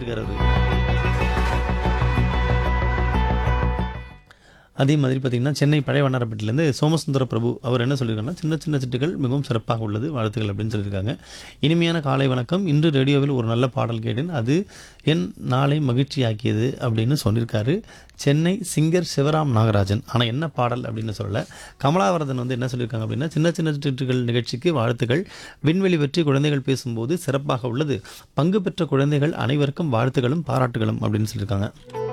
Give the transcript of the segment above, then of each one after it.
சொல்லியிருக்காரு அவரு அதே மாதிரி பார்த்தீங்கன்னா சென்னை பழைய வண்ணாரப்பேட்டிலேருந்து சோமசுந்தர பிரபு அவர் என்ன சொல்லியிருக்காருன்னா சின்ன சின்ன சிட்டுகள் மிகவும் சிறப்பாக உள்ளது வாழ்த்துக்கள் அப்படின்னு சொல்லியிருக்காங்க இனிமையான காலை வணக்கம் இன்று ரேடியோவில் ஒரு நல்ல பாடல் கேட்டேன் அது என் நாளை மகிழ்ச்சியாக்கியது அப்படின்னு சொல்லியிருக்காரு சென்னை சிங்கர் சிவராம் நாகராஜன் ஆனால் என்ன பாடல் அப்படின்னு சொல்லல கமலாவரதன் வந்து என்ன சொல்லியிருக்காங்க அப்படின்னா சின்ன சின்ன சிட்டுகள் நிகழ்ச்சிக்கு வாழ்த்துக்கள் விண்வெளி பற்றி குழந்தைகள் பேசும்போது சிறப்பாக உள்ளது பங்கு பெற்ற குழந்தைகள் அனைவருக்கும் வாழ்த்துக்களும் பாராட்டுகளும் அப்படின்னு சொல்லியிருக்காங்க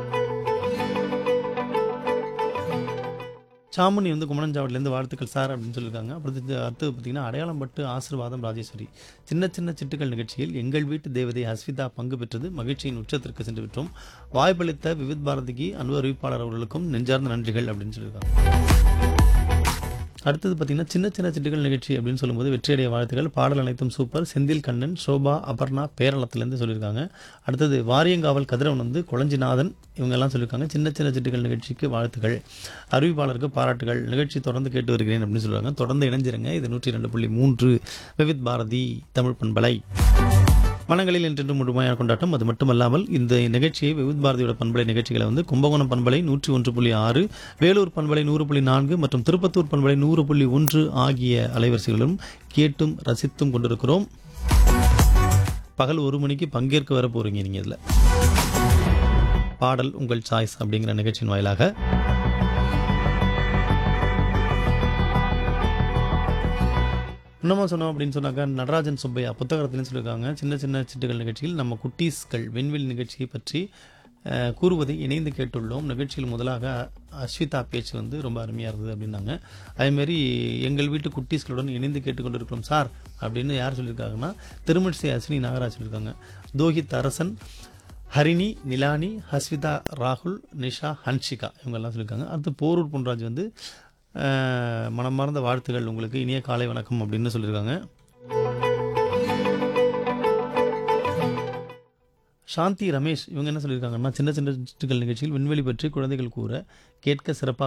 சாமுனி வந்து குமணஞ்சாவடிலேருந்து வாழ்த்துக்கள் சார் அப்படின்னு சொல்லியிருக்காங்க அப்புறம் இது அடுத்து பார்த்தீங்கன்னா அடையாளம் பட்டு ஆசீர்வாதம் ராஜேஸ்வரி சின்ன சின்ன சிட்டுகள் நிகழ்ச்சியில் எங்கள் வீட்டு தேவதை ஹஸ்விதா பங்கு பெற்றது மகிழ்ச்சியின் உச்சத்திற்கு சென்று விட்டோம் வாய்ப்பளித்த விவித் பாரதிக்கு அன்பு அறிவிப்பாளர் அவர்களுக்கும் நெஞ்சார்ந்த நன்றிகள் அப்படின்னு சொல்லியிருக்காங்க அடுத்தது பார்த்தீங்கன்னா சின்ன சின்ன சிட்டுகள் நிகழ்ச்சி அப்படின்னு சொல்லும்போது வெற்றியடைய வாழ்த்துக்கள் பாடல் அனைத்தும் சூப்பர் செந்தில் கண்ணன் சோபா அபர்ணா பேரளத்துலேருந்து சொல்லியிருக்காங்க அடுத்தது வாரியங்காவல் கதிரவன் வந்து கொளஞ்சிநாதன் இவங்கெல்லாம் சொல்லியிருக்காங்க சின்ன சின்ன சிட்டுகள் நிகழ்ச்சிக்கு வாழ்த்துக்கள் அறிவிப்பாளருக்கு பாராட்டுகள் நிகழ்ச்சி தொடர்ந்து கேட்டு வருகிறேன் அப்படின்னு சொல்லுவாங்க தொடர்ந்து இணைஞ்சிருங்க இது நூற்றி ரெண்டு புள்ளி மூன்று விவித் பாரதி தமிழ் பண்பலை மனங்களில் என்றென்று முழுமையான கொண்டாட்டம் அது மட்டுமல்லாமல் இந்த நிகழ்ச்சியை விவித் பாரதியோட பண்பலை நிகழ்ச்சிகளை வந்து கும்பகோணம் பண்பலை நூற்றி ஒன்று புள்ளி ஆறு வேலூர் பண்பலை நூறு புள்ளி நான்கு மற்றும் திருப்பத்தூர் பண்பலை நூறு புள்ளி ஒன்று ஆகிய அலைவரிசைகளிலும் கேட்டும் ரசித்தும் கொண்டிருக்கிறோம் பகல் ஒரு மணிக்கு பங்கேற்க வர போறீங்க நீங்க இதுல பாடல் உங்கள் சாய்ஸ் அப்படிங்கிற நிகழ்ச்சியின் வாயிலாக இன்னமும் சொன்னோம் அப்படின்னு சொன்னாக்கா நடராஜன் சுப்பையா புத்தகத்திலும் சொல்லியிருக்காங்க சின்ன சின்ன சிட்டுகள் நிகழ்ச்சியில் நம்ம குட்டீஸ்கள் விண்வெளி நிகழ்ச்சியை பற்றி அஹ், கூறுவதை இணைந்து கேட்டுள்ளோம் நிகழ்ச்சியில் முதலாக அஸ்விதா பேச்சு வந்து ரொம்ப அருமையாக இருந்தது அப்படின்னாங்க அதேமாரி எங்கள் வீட்டு குட்டீஸ்களுடன் இணைந்து கேட்டுக்கொண்டிருக்கிறோம் சார் அப்படின்னு யார் சொல்லியிருக்காங்கன்னா திருமணிசை அஸ்வினி நாகராஜ் சொல்லியிருக்காங்க தோஹித் அரசன் ஹரிணி நிலானி ஹஸ்விதா ராகுல் நிஷா ஹன்ஷிகா இவங்கெல்லாம் சொல்லியிருக்காங்க அடுத்து போரூர் பொன்ராஜ் வந்து அஹ், மனமார்ந்த வாழ்த்துகள் உங்களுக்கு இனிய காலை வணக்கம் அப்படின்னு சொல்லியிருக்காங்க சாந்தி ரமேஷ் இவங்க என்ன சொல்லியிருக்காங்கன்னா சின்ன சின்ன சிட்டுகள் நிகழ்ச்சியில் விண்வெளி பற்றி குழந்தைகள் கூற கேட்க சிறப்பாக